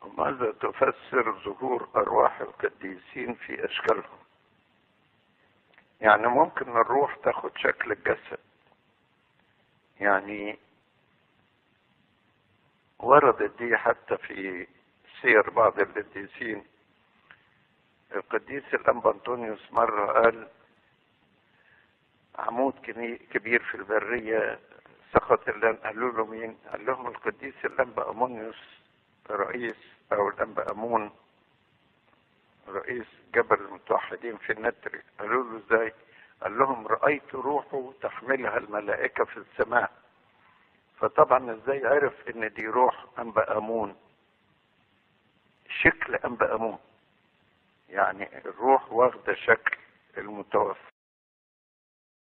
وماذا تفسر ظهور أرواح القديسين في أشكالهم يعني ممكن الروح تاخد شكل الجسد يعني وردت دي حتى في سير بعض القديسين القديس الأنبا أنطونيوس مرة قال عمود كبير في البرية سقط اللان قالوا له مين؟ قال لهم القديس الأنبا أمونيوس رئيس أو الأنبا أمون رئيس جبل المتوحدين في النتر قالوا له ازاي؟ قال لهم رأيت روحه تحملها الملائكة في السماء فطبعا ازاي عرف ان دي روح أنبا أمون شكل أنبا أمون يعني الروح واخدة شكل المتوفى